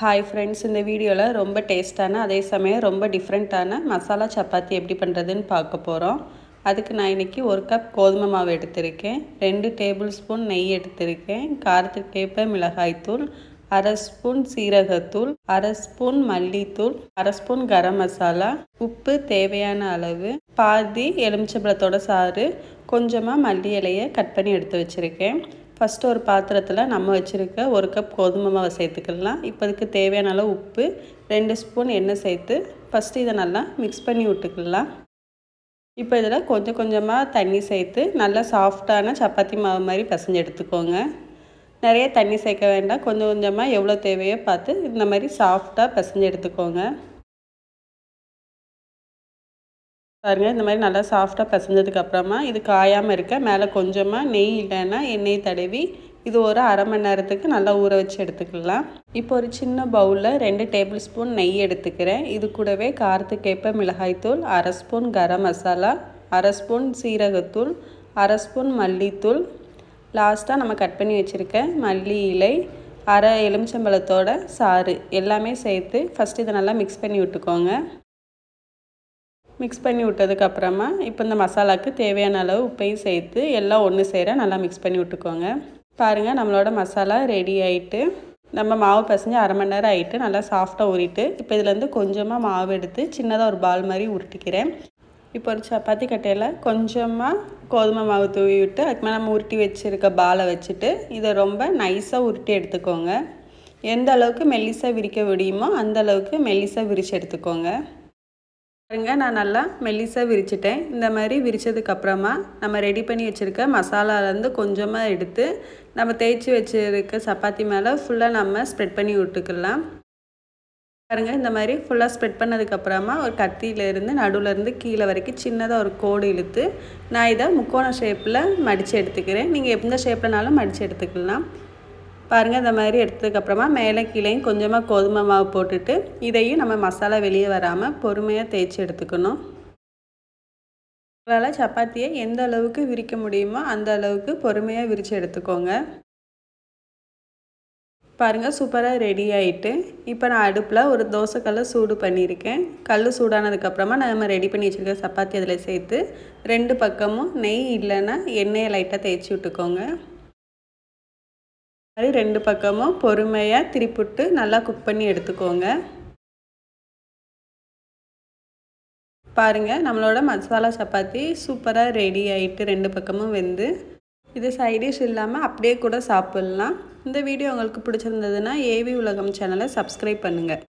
hi friends இந்த வீடியோவில் ரொம்ப டேஸ்ட்டான அதே சமயம் ரொம்ப டிஃப்ரெண்ட்டான மசாலா சப்பாத்தி எப்படி பண்ணுறதுன்னு பார்க்க போகிறோம் அதுக்கு நான் இன்றைக்கி ஒரு கப் கோதுமை மாவு எடுத்திருக்கேன் ரெண்டு டேபிள் ஸ்பூன் நெய் எடுத்திருக்கேன் காரத்துக்கேற்ப மிளகாய்த்தூள் அரை ஸ்பூன் சீரகத்தூள் அரை ஸ்பூன் மல்லித்தூள் அரை ஸ்பூன் கரம் மசாலா உப்பு தேவையான அளவு பாதி எலுமிச்சம்பழத்தோட சாறு கொஞ்சமாக மல்லி இலையை கட் பண்ணி எடுத்து வச்சுருக்கேன் ஃபஸ்ட்டு ஒரு பாத்திரத்தில் நம்ம வச்சுருக்க ஒரு கப் கோதுமை மாவை சேர்த்துக்கலாம் இப்போ அதுக்கு தேவையான அளவு உப்பு ரெண்டு ஸ்பூன் எண்ணெய் சேர்த்து ஃபஸ்ட்டு இதை நல்லா மிக்ஸ் பண்ணி விட்டுக்கலாம் இப்போ இதில் கொஞ்சம் கொஞ்சமாக தண்ணி சேர்த்து நல்லா சாஃப்டான சப்பாத்தி மாவு மாதிரி பிசைஞ்சு எடுத்துக்கோங்க நிறைய தண்ணி சேர்க்க வேண்டாம் கொஞ்சம் கொஞ்சமாக எவ்வளோ தேவையோ பார்த்து இந்த மாதிரி சாஃப்டாக பிசைஞ்சு எடுத்துக்கோங்க பாருங்கள் இந்த மாதிரி நல்லா சாஃப்டாக பிசைஞ்சதுக்கு அப்புறமா இது காயாமல் இருக்க மேலே கொஞ்சமாக நெய் இல்லைன்னா எண்ணெய் தடவி இது ஒரு அரை மணி நேரத்துக்கு நல்லா ஊற வச்சு எடுத்துக்கலாம் இப்போ ஒரு சின்ன பவுலில் ரெண்டு டேபிள் ஸ்பூன் நெய் எடுத்துக்கிறேன் இது கூடவே காரத்துக்கேற்ப மிளகாய்த்தூள் அரை ஸ்பூன் கரம் மசாலா அரை ஸ்பூன் சீரகத்தூள் அரை ஸ்பூன் மல்லித்தூள் லாஸ்ட்டாக நம்ம கட் பண்ணி வச்சுருக்க மல்லி இலை அரை எலுமிச்சம்பழத்தோட சாறு எல்லாமே சேர்த்து ஃபஸ்ட்டு இதை நல்லா மிக்ஸ் பண்ணி விட்டுக்கோங்க மிக்ஸ் பண்ணி விட்டதுக்கப்புறமா இப்போ இந்த மசாலாவுக்கு தேவையான அளவு உப்பையும் சேர்த்து எல்லாம் ஒன்று சேர நல்லா மிக்ஸ் பண்ணி விட்டுக்கோங்க பாருங்கள் நம்மளோட மசாலா ரெடி ஆகிட்டு நம்ம மாவு பசஞ்சு அரை மணி நேரம் ஆகிட்டு நல்லா சாஃப்டாக உரிட்டு இப்போ இதுலேருந்து கொஞ்சமாக மாவு எடுத்து சின்னதாக ஒரு பால் மாதிரி உருட்டிக்கிறேன் இப்போ ஒரு சப்பாத்தி கட்டையில் கொஞ்சமாக கோதுமை மாவு தூவி விட்டு அதுக்கு மேலே நம்ம உருட்டி வச்சுருக்க பாலை வச்சுட்டு இதை ரொம்ப நைஸாக உருட்டி எடுத்துக்கோங்க எந்த அளவுக்கு மெல்லிசாக விரிக்க முடியுமோ அந்த அளவுக்கு மெல்லிசாக விரித்து எடுத்துக்கோங்க பாருங்க நான் நல்லா மெல்லிசாக விரிச்சிட்டேன் இந்த மாதிரி விரித்ததுக்கப்புறமா நம்ம ரெடி பண்ணி வச்சுருக்க மசாலாலேருந்து கொஞ்சமாக எடுத்து நம்ம தேய்ச்சி வச்சுருக்க சப்பாத்தி மேலே ஃபுல்லாக நம்ம ஸ்ப்ரெட் பண்ணி விட்டுக்கலாம் பாருங்கள் இந்த மாதிரி ஃபுல்லாக ஸ்ப்ரெட் பண்ணதுக்கப்புறமா ஒரு கத்தியிலேருந்து நடுவிலேருந்து கீழே வரைக்கும் சின்னதாக ஒரு கோடு இழுத்து நான் இதை முக்கோண ஷேப்பில் மடித்து எடுத்துக்கிறேன் நீங்கள் எந்த ஷேப்லனாலும் மடித்து எடுத்துக்கலாம் பாருங்கள் இந்த மாதிரி எடுத்ததுக்கப்புறமா மேலே கீழேயும் கொஞ்சமாக கோதுமை மாவு போட்டுட்டு இதையும் நம்ம மசாலா வெளியே வராமல் பொறுமையாக தேய்ச்சி எடுத்துக்கணும் உங்களால் சப்பாத்தியை எந்த அளவுக்கு விரிக்க முடியுமோ அந்த அளவுக்கு பொறுமையாக விரித்து எடுத்துக்கோங்க பாருங்கள் சூப்பராக ரெடி ஆகிட்டு இப்போ நான் அடுப்பில் ஒரு தோசைக்கல்லை சூடு பண்ணியிருக்கேன் கல் சூடானதுக்கப்புறமா நம்ம ரெடி பண்ணி வச்சுருக்க சப்பாத்தி அதில் சேர்த்து ரெண்டு பக்கமும் நெய் இல்லைன்னா எண்ணெயை லைட்டாக தேய்ச்சி விட்டுக்கோங்க மாதிரி ரெண்டு பக்கமும் பொறுமையாக திருப்பிட்டு நல்லா குக் பண்ணி எடுத்துக்கோங்க பாருங்கள் நம்மளோட மசாலா சப்பாத்தி சூப்பராக ரெடி ஆகிட்டு ரெண்டு பக்கமும் வெந்து இது சைடிஷ் இல்லாமல் அப்படியே கூட சாப்பிட்லாம் இந்த வீடியோ உங்களுக்கு பிடிச்சிருந்ததுன்னா ஏவி உலகம் சேனலை சப்ஸ்கிரைப் பண்ணுங்கள்